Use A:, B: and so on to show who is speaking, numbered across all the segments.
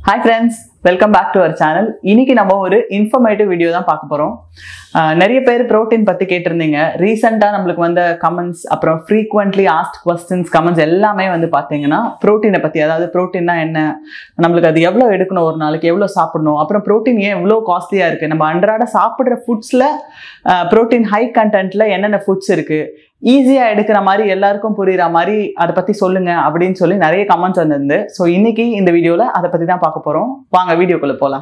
A: hi friends welcome back to our channel இன்னைக்கு நம்ம ஒரு இன்ஃபர்மேட்டிவ் வீடியோ தான் பார்க்க போகிறோம் நிறைய பேர் ப்ரோட்டீன் பற்றி கேட்டிருந்தீங்க ரீசெண்டாக நம்மளுக்கு வந்த கமெண்ட்ஸ் அப்புறம் ஃப்ரீக்வெண்ட்லி ஆஸ்ட் கொஸ்டின்ஸ் கமெண்ட்ஸ் எல்லாமே வந்து பார்த்தீங்கன்னா ப்ரோட்டீனை பற்றி அதாவது ப்ரோட்டீன்னா என்ன நம்மளுக்கு அது எவ்வளோ எடுக்கணும் ஒரு நாளைக்கு எவ்வளோ சாப்பிடணும் அப்புறம் ப்ரோட்டீன் ஏன் எவ்வளோ காஸ்ட்லியாக இருக்குது நம்ம அன்றாட சாப்பிட்ற ஃபுட்ஸில் ப்ரோட்டீன் ஹை கண்டென்ட்டில் என்னென்ன ஃபுட்ஸ் இருக்குது ஈஸியாக எடுக்கிற மாதிரி எல்லாருக்கும் புரியுற மாதிரி அதை பற்றி சொல்லுங்க அப்படின்னு சொல்லி நிறைய கமெண்ட்ஸ் வந்திருந்து ஸோ இன்னைக்கு இந்த வீடியோவில் அதை பற்றி தான் பார்க்க போகிறோம் வாங்க வீடியோக்குள்ளே போகலாம்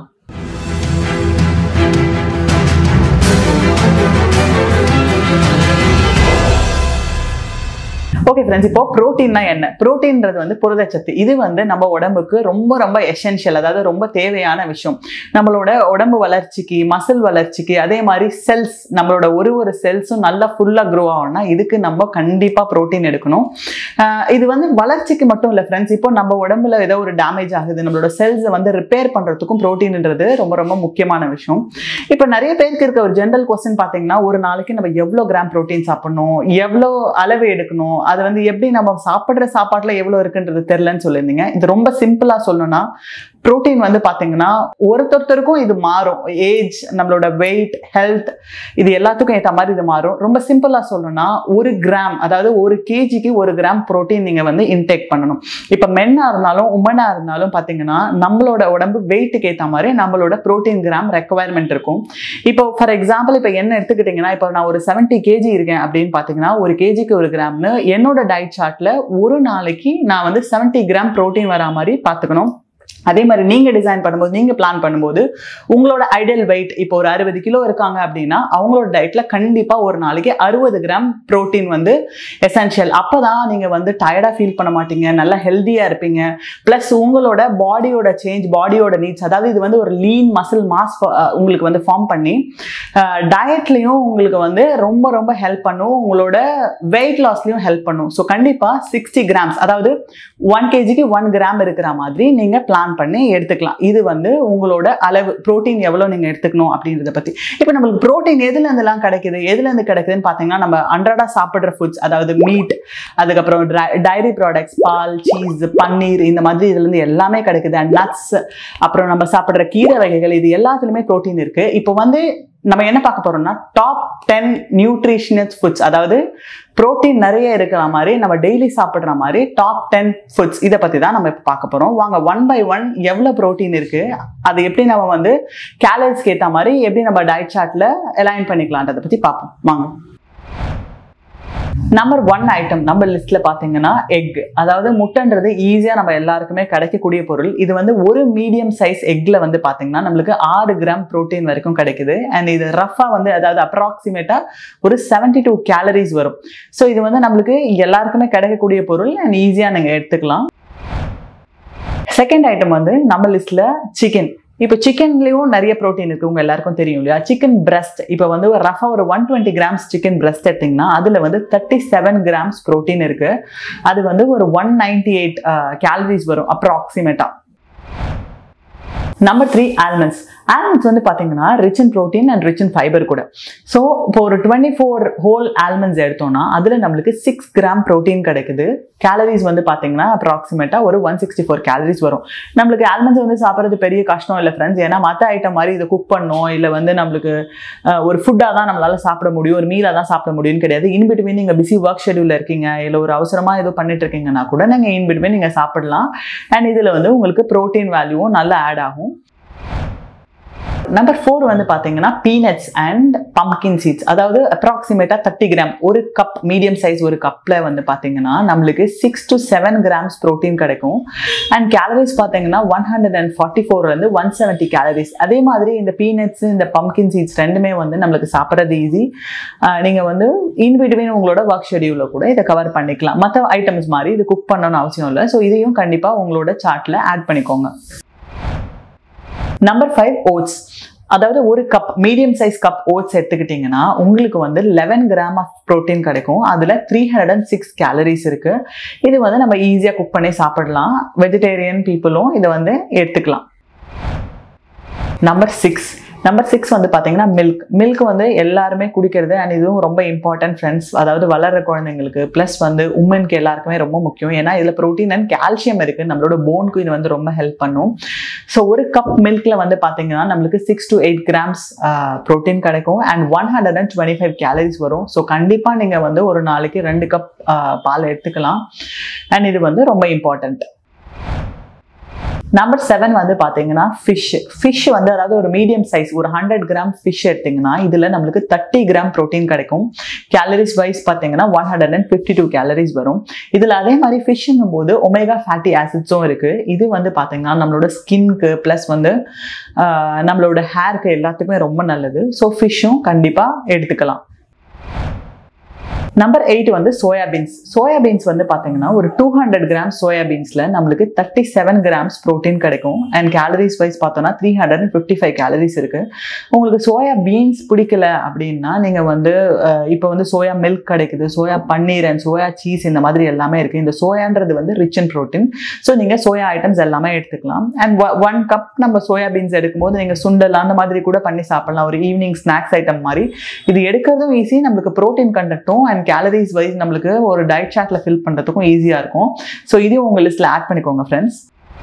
A: ஓகே ஃப்ரெண்ட்ஸ் இப்போ ப்ரோட்டீன்னா என்ன ப்ரோட்டீன்றது வந்து புரதச்சத்து இது வந்து நம்ம உடம்புக்கு ரொம்ப ரொம்ப எசென்ஷியல் அதாவது ரொம்ப தேவையான விஷயம் நம்மளோட உடம்பு வளர்ச்சிக்கு மசில் வளர்ச்சிக்கு அதே மாதிரி செல்ஸ் நம்மளோட ஒரு ஒரு செல்ஸும் நல்லா ஃபுல்லாக க்ரோ ஆகணும்னா இதுக்கு நம்ம கண்டிப்பாக ப்ரோட்டீன் எடுக்கணும் ஆஹ் இது வந்து வளர்ச்சிக்கு மட்டும் இல்லை ஃப்ரெண்ட்ஸ் இப்போ நம்ம உடம்புல ஏதோ ஒரு டேமேஜ் ஆகுது நம்மளோட செல்ஸை வந்து ரிப்பேர் பண்ணுறதுக்கும் ப்ரோட்டீன்ன்றது ரொம்ப ரொம்ப முக்கியமான விஷயம் இப்போ நிறைய பேருக்கு இருக்க ஒரு ஜென்ரல் கொஸ்டின் பார்த்தீங்கன்னா ஒரு நாளைக்கு நம்ம எவ்வளோ கிராம் ப்ரோட்டீன் சாப்பிடணும் எவ்வளோ அளவு எடுக்கணும் அது வந்து எப்படி நம்ம சாப்பிட்ற சாப்பாட்டில் எவ்வளோ இருக்குன்றது தெரிலன்னு சொல்லியிருந்தீங்க இது ரொம்ப சிம்பிளாக சொல்லணும்னா ப்ரோட்டீன் வந்து பார்த்தீங்கன்னா ஒருத்தொருத்தருக்கும் இது மாறும் ஏஜ் நம்மளோட வெயிட் ஹெல்த் இது எல்லாத்துக்கும் ஏற்ற மாதிரி இது மாறும் ரொம்ப சிம்பிளாக சொல்லணும்னா ஒரு கிராம் அதாவது ஒரு கேஜிக்கு ஒரு கிராம் ப்ரோட்டீன் நீங்கள் வந்து இன்டேக் பண்ணணும் இப்போ மென்னாக இருந்தாலும் உமனாக இருந்தாலும் பார்த்தீங்கன்னா நம்மளோட உடம்பு வெயிட்டுக்கு ஏற்ற மாதிரி நம்மளோட ப்ரோட்டீன் கிராம் ரெக்குவயர்மெண்ட் இருக்கும் இப்போ ஃபார் எக்ஸாம்பிள் இப்போ என்ன எடுத்துக்கிட்டிங்கன்னா இப்போ நான் ஒரு செவன்ட்டி கேஜி இருக்கேன் அப்படின்னு பார்த்தீங்கன்னா ஒரு கேஜிக்கு ஒரு கிராம்னு என்னோட டயட் சார்ட்டில் ஒரு நாளைக்கு நான் வந்து செவன்ட்டி கிராம் ப்ரோட்டீன் வரா மாதிரி பார்த்துக்கணும் அதே மாதிரி நீங்கள் டிசைன் பண்ணும்போது நீங்கள் பிளான் பண்ணும்போது உங்களோட ஐடியல் வெயிட் இப்போ ஒரு அறுபது கிலோ இருக்காங்க அப்படின்னா அவங்களோட டயட்டில் கண்டிப்பாக ஒரு நாளைக்கு அறுபது கிராம் ப்ரோட்டீன் வந்து எசென்ஷியல் அப்போ தான் நீங்கள் வந்து டயர்டாக ஃபீல் பண்ண மாட்டீங்க நல்லா ஹெல்த்தியாக இருப்பீங்க ப்ளஸ் உங்களோட பாடியோட சேஞ்ச் பாடியோட நீட்ஸ் அதாவது இது வந்து ஒரு லீன் மசில் மாஸ் உங்களுக்கு வந்து ஃபார்ம் பண்ணி டயட்லேயும் உங்களுக்கு வந்து ரொம்ப ரொம்ப ஹெல்ப் பண்ணும் உங்களோட வெயிட் லாஸ்லையும் ஹெல்ப் பண்ணும் ஸோ கண்டிப்பாக சிக்ஸ்டி கிராம்ஸ் அதாவது ஒன் கேஜிக்கு ஒன் கிராம் இருக்கிற மாதிரி நீங்கள் பிளான் பண்ணி எடுத்துக்கலாம் இது வந்து உங்களோட அளவு ப்ரோட்டீன் எவ்வளோ நீங்கள் எடுத்துக்கணும் அப்படின்றத பற்றி இப்போ நம்மளுக்கு ப்ரோட்டீன் எதுலேருந்துலாம் கிடைக்குது எதுலேருந்து கிடைக்குதுன்னு பார்த்தீங்கன்னா நம்ம அன்றாட சாப்பிட்ற ஃபுட்ஸ் அதாவது மீட் அதுக்கப்புறம் டைரி ப்ராடக்ட்ஸ் பால் சீஸ் பன்னீர் இந்த மாதிரி இதுலேருந்து எல்லாமே கிடைக்குது அண்ட் நட்ஸ் அப்புறம் நம்ம சாப்பிட்ற கீரை வகைகள் இது எல்லாத்துலேயுமே ப்ரோட்டீன் இருக்குது இப்போ வந்து நம்ம என்ன பார்க்க போறோம்னா டாப் டென் நியூட்ரிஷனஸ் ஃபுட்ஸ் அதாவது ப்ரோட்டீன் நிறைய இருக்கிற மாதிரி நம்ம டெய்லி சாப்பிட்ற மாதிரி டாப் டென் ஃபுட்ஸ் இதை பற்றி தான் நம்ம இப்போ பார்க்க போகிறோம் வாங்க ஒன் பை ஒன் எவ்வளோ ப்ரோட்டீன் இருக்குது அது எப்படி நம்ம வந்து கேலரிஸ்க்கு ஏற்ற மாதிரி எப்படி நம்ம டயட் சார்ட்டில் அலைன் பண்ணிக்கலான்றதை பற்றி பார்ப்போம் வாங்க நம்பர் ஒன் ஐட்டம் நம்ம லிஸ்ட்ல பாத்தீங்கன்னா எக் அதாவது முட்டைன்றது ஈஸியா நம்ம எல்லாருக்குமே கிடைக்கக்கூடிய பொருள் இது வந்து ஒரு மீடியம் சைஸ் எக்ல வந்து பாத்தீங்கன்னா நம்மளுக்கு ஆறு கிராம் ப்ரோட்டீன் வரைக்கும் கிடைக்குது அண்ட் இது ரஃபா வந்து அதாவது அப்ராக்சிமேட்டா ஒரு செவன்டி டூ கேலரிஸ் வரும் ஸோ இது வந்து நம்மளுக்கு எல்லாருக்குமே கிடைக்கக்கூடிய பொருள் அண்ட் ஈஸியா நீங்க எடுத்துக்கலாம் செகண்ட் ஐட்டம் வந்து நம்ம லிஸ்ட்ல சிக்கன் இப்போ சிக்கன்லேயும் நிறைய ப்ரோட்டீன் இருக்குது உங்கள் எல்லாருக்கும் தெரியும் இல்லையா சிக்கன் பிரஸ்ட் இப்போ வந்து ஒரு ரஃபாக ஒரு one twenty grams chicken breast எடுத்திங்கன்னா அதில் வந்து தேர்ட்டி செவன் கிராம்ஸ் ப்ரோட்டீன் இருக்குது அது வந்து ஒரு ஒன் நைன்டி எயிட் கேலரிஸ் வரும் அப்ராக்சிமேட்டாக நம்பர் த்ரீ ஆல்மண்ட்ஸ் ஆல்மண்ட்ஸ் வந்து பார்த்தீங்கன்னா rich in protein and rich in fibre கூட ஸோ இப்போ ஒரு டுவெண்ட்டி ஃபோர் ஹோல் ஆல்மண்ட்ஸ் எடுத்தோம்னா அதில் நம்மளுக்கு சிக்ஸ் கிராம் ப்ரோட்டீன் கிடைக்குது கேலரிஸ் வந்து பார்த்தீங்கன்னா அப்ராக்சிமேட்டாக ஒரு ஒன் சிக்ஸ்டி ஃபோர் கேலரிஸ் வரும் நம்மளுக்கு ஆல்மண்ட்ஸ் வந்து சாப்பிட்றது பெரிய கஷ்டம் இல்லை ஃப்ரெண்ட்ஸ் ஏன்னா மற்ற ஐட்டம் மாதிரி இதை குக் பண்ணணும் இல்லை வந்து நம்மளுக்கு ஒரு ஃபுட்டாக தான் நம்மளால சாப்பிட முடியும் ஒரு மீலாக தான் சாப்பிட முடியும்னு கிடையாது இன்பிட்வீன் நீங்கள் பிஸி ஒர்க் ஷெடியூலில் இருக்கீங்க இல்லை ஒரு அவசரமாக ஏதோ பண்ணிட்டு இருக்கீங்கன்னா கூட நீங்கள் இன்பிட்வீன் நீங்கள் சாப்பிடலாம் அண்ட் இதில் வந்து உங்களுக்கு ப்ரோட்டீன் வேல்யூவும் நல்லா ஆட் ஆகும் நம்பர் ஃபோர் வந்து பார்த்தீங்கன்னா பீனட்ஸ் அண்ட் பம்கின் சீட்ஸ் அதாவது அப்ராக்சிமேட்டாக தேர்ட்டி கிராம் ஒரு கப் மீடியம் சைஸ் ஒரு கப்பில் வந்து பார்த்தீங்கன்னா நம்மளுக்கு six to seven grams protein கிடைக்கும் அண்ட் கேலரிஸ் பார்த்தீங்கன்னா ஒன் ஹண்ட்ரட் அண்ட் ஃபார்ட்டி ஃபோர்லேருந்து ஒன் செவன்ட்டி கேலரிஸ் அதே மாதிரி இந்த பீனட்ஸ் இந்த பம்கின் சீட்ஸ் ரெண்டுமே வந்து நம்மளுக்கு சாப்பிட்றது ஈஸி நீங்கள் வந்து இன்பிட்வீன் உங்களோட ஒர்க் ஷெடியூலில் கூட இதை கவர் பண்ணிக்கலாம் மற்ற ஐட்டம்ஸ் மாதிரி இது குக் பண்ணணும்னு அவசியம் இல்லை ஸோ இதையும் கண்டிப்பாக உங்களோட சார்ட்டில் ஆட் பண்ணிக்கோங்க நம்பர் ஃபைவ் ஓட்ஸ் அதாவது ஒரு cup medium size cup oats எடுத்துக்கிட்டிங்கன்னா உங்களுக்கு வந்து லெவன் கிராம் ஆஃப் ப்ரோட்டீன் கிடைக்கும் அதில் three hundred and six calories இருக்குது இது வந்து நம்ம ஈஸியாக குக் பண்ணி சாப்பிடலாம் வெஜிடேரியன் பீப்புளும் இதை வந்து எடுத்துக்கலாம் நம்பர் சிக்ஸ் நம்பர் சிக்ஸ் வந்து பார்த்தீங்கன்னா மில்க் மில்க் வந்து எல்லாருமே குடிக்கிறது அண்ட் இதுவும் ரொம்ப இம்பார்ட்டன்ட் ஃப்ரெண்ட்ஸ் அதாவது வளர்ற குழந்தைங்களுக்கு ப்ளஸ் வந்து உமனுக்கு எல்லாருக்குமே ரொம்ப முக்கியம் ஏன்னா இதில் ப்ரோட்டீன் அண்ட் கால்சியம் இருக்குது நம்மளோட போனுக்கு இது வந்து ரொம்ப ஹெல்ப் பண்ணும் ஸோ ஒரு கப் மில்கில் வந்து பார்த்தீங்கன்னா நம்மளுக்கு six to eight grams protein கிடைக்கும் and one hundred and twenty five calories வரும் ஸோ கண்டிப்பாக நீங்கள் வந்து ஒரு நாளைக்கு ரெண்டு கப் பால் எடுத்துக்கலாம் அண்ட் இது வந்து ரொம்ப இம்பார்ட்டண்ட் நம்பர் செவன் வந்து பார்த்தீங்கன்னா ஃபிஷ் ஃபிஷ் வந்து அதாவது ஒரு மீடியம் சைஸ் ஒரு ஹண்ட்ரட் கிராம் ஃபிஷ் எடுத்தீங்கன்னா இதில் நம்மளுக்கு தேர்ட்டி கிராம் ப்ரோட்டீன் கிடைக்கும் கேலரிஸ் வைஸ் பார்த்தீங்கன்னா one hundred and fifty two calories வரும் இதில் அதே மாதிரி ஃபிஷ்ஷுங்கும் போது ஒமேகா ஃபேட்டி ஆசிட்ஸும் இருக்குது இது வந்து பார்த்தீங்கன்னா நம்மளோட ஸ்கின்க்கு ப்ளஸ் வந்து நம்மளோட ஹேருக்கு எல்லாத்துக்குமே ரொம்ப நல்லது ஸோ ஃபிஷ்ஷும் கண்டிப்பாக எடுத்துக்கலாம் நம்பர் எயிட் வந்து சோயாபீன்ஸ் சோயாபீன்ஸ் வந்து பார்த்தீங்கன்னா ஒரு டூ ஹண்ட்ரட் கிராம்ஸ் சோயாபீன்ஸில் நம்மளுக்கு தேர்ட்டி செவன் கிராம்ஸ் ப்ரோட்டீன் கிடைக்கும் அண்ட் கேலரிஸ் வைஸ் பார்த்தோன்னா three hundred and fifty five calories இருக்குது உங்களுக்கு சோயா பீன்ஸ் பிடிக்கல அப்படின்னா நீங்கள் வந்து இப்போ வந்து சோயா மில்க் கிடைக்குது soya paneer and soya cheese இந்த மாதிரி எல்லாமே இருக்குது இந்த சோயான்றது வந்து ரிச் அண்ட் ப்ரோட்டீன் ஸோ நீங்கள் சோயா ஐட்டம்ஸ் எல்லாமே எடுத்துக்கலாம் அண்ட் ஒன் கப் நம்ம சோயா பீன்ஸ் எடுக்கும்போது நீங்கள் சுண்டல் அந்த மாதிரி கூட பண்ணி சாப்பிடலாம் ஒரு ஈவினிங் ஸ்நாக்ஸ் ஐட்டம் மாதிரி இது எடுக்கிறதும் ஈஸி நம்மளுக்கு ப்ரோட்டீன் கண்டக்டும் அண்ட் கேலரிஸ் வைஸ் நம்மளுக்கு ஒரு டயட் சார்ட்ல ஃபில் பண்ணுறதுக்கும் ஈஸியாக இருக்கும் ஸோ இதையும் உங்கள் லிஸ்ட்டில் ஆட் பண்ணிக்கோங்க friends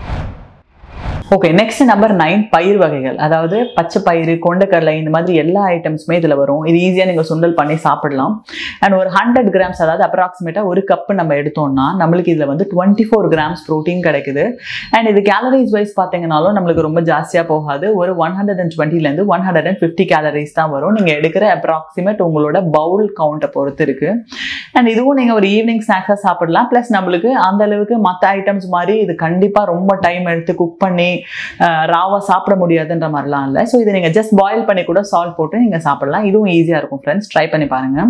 A: okay next number nine பயிர் வகைகள் அதாவது பச்சை பயிறு கொண்டக்கடலை இந்த மாதிரி எல்லா ஐட்டம்ஸுமே இதில் வரும் இது ஈஸியாக நீங்கள் சுண்டல் பண்ணி சாப்பிடலாம் அண்ட் ஒரு ஹண்ட்ரட் கிராம்ஸ் அதாவது அப்ராக்சிமேட்டாக ஒரு கப்பு நம்ம எடுத்தோம்னா நம்மளுக்கு இதில் வந்து டுவெண்ட்டி ஃபோர் கிராம்ஸ் ப்ரோட்டீன் கிடைக்குது அண்ட் இது கேலரிஸ் வைஸ் பார்த்தீங்கனாலும் நம்மளுக்கு ரொம்ப ஜாஸ்தியாக போகாது ஒரு ஒன் ஹண்ட்ரட் அண்ட் டுவெண்ட்டிலேருந்து one hundred and fifty calories தான் வரும் நீங்கள் எடுக்கிற அப்ராக்சிமேட் உங்களோட பவுல் கவுண்ட்டை பொறுத்து இருக்குது அண்ட் இதுவும் நீங்கள் ஒரு ஈவினிங் ஸ்நாக்ஸாக சாப்பிடலாம் ப்ளஸ் நம்மளுக்கு அந்த அளவுக்கு மற்ற ஐட்டம்ஸ் மாதிரி இது கண்டிப்பாக ரொம்ப டைம் எடுத்து குக் பண்ணி ராவா சாப்பிட முடியாதுன்ற மாதிரிலாம் இல்லை ஸோ இதை நீங்கள் ஜஸ்ட் பாயில் பண்ணி கூட சால்ட் போட்டு நீங்கள் சாப்பிடலாம் இதுவும் ஈஸியாக இருக்கும் ஃப்ரெண்ட்ஸ் ட்ரை பண்ணி பாருங்கள்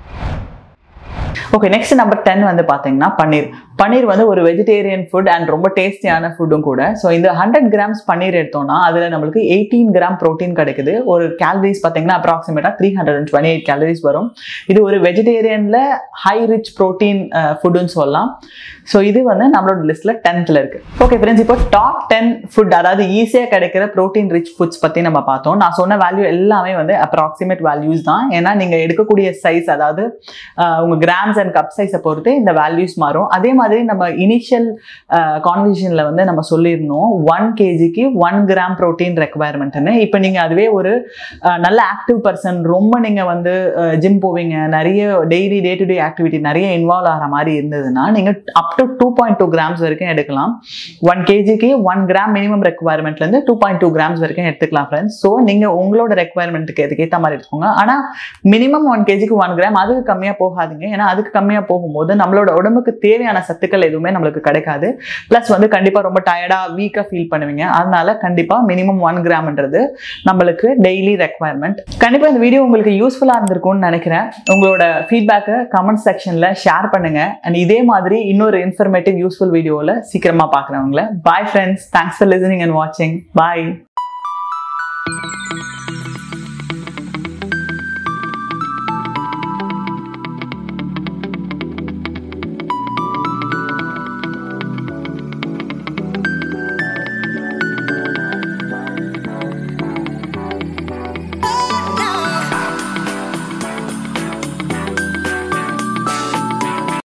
A: ஓகே நெக்ஸ்ட் நம்பர் டென் வந்து பார்த்தீங்கன்னா பன்னீர் பன்னீர் வந்து ஒரு வெஜிடேரியன் ஃபுட் அண்ட் ரொம்ப டேஸ்டியான ஃபுட்டும் கூட ஸோ இந்த ஹண்ட்ரட் கிராம்ஸ் பன்னீர் எடுத்தோம்னா அதில் நம்மளுக்கு எயிட்டீன் கிராம் ப்ரோட்டீன் கிடைக்குது ஒரு கேலரிஸ் பார்த்தீங்கன்னா அப்ராக்சிமேட்டாக three hundred and twenty eight calories வரும் இது ஒரு வெஜிடேரியனில் ஹை ரிச் ப்ரோட்டீன் ஃபுட்டுன்னு சொல்லலாம் ஸோ இது வந்து நம்மளோட லிஸ்ட்டில் டென்த்தில் இருக்குது ஓகே ஃப்ரெண்ட்ஸ் இப்போ டாப் டென் ஃபுட் அதாவது ஈஸியாக கிடைக்கிற ப்ரோட்டீன் ரிச் ஃபுட்ஸ் பற்றி நம்ம பார்த்தோம் நான் சொன்ன வேல்யூ எல்லாமே வந்து அப்ராக்சிமேட் வேல்யூஸ் தான் ஏன்னா நீங்கள் எடுக்கக்கூடிய சைஸ் அதாவது உங்கள் கிராம்ஸ் அண்ட் கப் சைஸை பொறுத்து இந்த வேல்யூஸ் மாறும் அதே மாதிரி நம்ம இனிஷியல் கான்வர்சேஷனில் வந்து நம்ம சொல்லியிருந்தோம் ஒன் கேஜிக்கு ஒன் கிராம் ப்ரோட்டீன் ரெக்குவயர்மெண்ட்னு இப்போ நீங்கள் அதுவே ஒரு நல்ல ஆக்டிவ் பர்சன் ரொம்ப நீங்கள் வந்து ஜிம் போவீங்க நிறைய daily day to day activity நிறைய இன்வால்வ் ஆகிற மாதிரி இருந்ததுன்னா நீங்கள் up to two point two grams வரைக்கும் எடுக்கலாம் ஒன் கேஜிக்கு ஒன் கிராம் மினிமம் ரெக்குவயர்மெண்ட்லேருந்து டூ பாயிண்ட் டூ கிராம்ஸ் வரைக்கும் எடுத்துக்கலாம் ஃப்ரெண்ட்ஸ் ஸோ நீங்கள் உங்களோட ரெக்குவயர்மெண்ட்டுக்கு அதுக்கேற்ற மாதிரி எடுத்துக்கோங்க ஆனால் மினிமம் ஒன் கேஜிக்கு ஒன் கிராம் அதுக்கு கம்மியாக போகாதீங்க ஏன்னா அதுக்கு கம்மியாக போகும்போது நம்மளோட உடம்புக்கு தேவையான சத்துக்கள் எதுவுமே நம்மளுக்கு கிடைக்காது ப்ளஸ் வந்து கண்டிப்பாக ரொம்ப டயர்டாக வீக்காக ஃபீல் பண்ணுவீங்க அதனால கண்டிப்பாக மினிமம் ஒன் கிராம்ன்றது நம்மளுக்கு டெய்லி ரெக்குவயர்மெண்ட் கண்டிப்பாக இந்த வீடியோ உங்களுக்கு யூஸ்ஃபுல்லாக இருந்திருக்கும்னு நினைக்கிறேன் உங்களோட ஃபீட்பேக்கை கமெண்ட் செக்ஷனில் ஷேர் பண்ணுங்க அண்ட் இதே மாதிரி இன்னொரு இன்ஃபர்மேட்டிவ் யூஸ்ஃபுல் வீடியோவில் சீக்கிரமாக பார்க்குறவங்கள bye friends thanks for listening and வாட்சிங் பாய்